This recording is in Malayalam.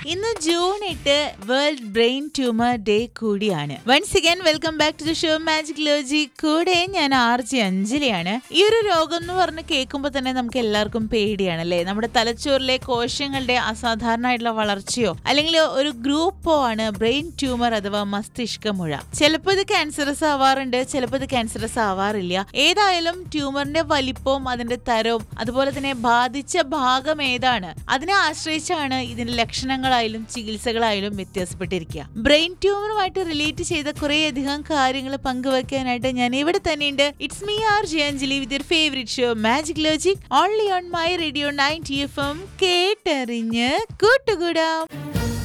ഇന്ന് ജൂൺ എട്ട് വേൾഡ് ബ്രെയിൻ ട്യൂമർ ഡേ കൂടിയാണ് once again welcome back to the show magic logic കൂടെ ഞാൻ ആർ ജി അഞ്ജലിയാണ് ഈ ഒരു രോഗം എന്ന് പറഞ്ഞ് കേൾക്കുമ്പോൾ തന്നെ നമുക്ക് എല്ലാവർക്കും പേടിയാണ് അല്ലേ നമ്മുടെ തലച്ചോറിലെ കോശങ്ങളുടെ അസാധാരണമായിട്ടുള്ള വളർച്ചയോ അല്ലെങ്കിൽ ഒരു ഗ്രൂപ്പോ ആണ് ബ്രെയിൻ ട്യൂമർ അഥവാ മസ്തിഷ്ക മുഴ ചിലപ്പോൾ ഇത് ക്യാൻസറസ് ആവാറുണ്ട് ചിലപ്പോൾ ഇത് ക്യാൻസറസ് ആവാറില്ല ഏതായാലും ട്യൂമറിന്റെ വലിപ്പവും അതിന്റെ തരവും അതുപോലെ തന്നെ ബാധിച്ച ഭാഗം ഏതാണ് അതിനെ ആശ്രയിച്ചാണ് ഇതിന്റെ ലക്ഷണങ്ങളായാലും ചികിത്സകളായാലും വ്യത്യാസപ്പെട്ടിരിക്കുക ബ്രെയിൻ ട്യൂമറുമായിട്ട് റിലേറ്റ് ചെയ്ത കുറേയധികം കാര്യങ്ങൾ പങ്കുവെക്കാനായിട്ട് ഞാൻ ഇവിടെ തന്നെയുണ്ട് it's me R G Anjali with your favourite show magic logic only on my radio ninety F M കേട്ടറിഞ്ഞ് കൂട്ടുകൂടാം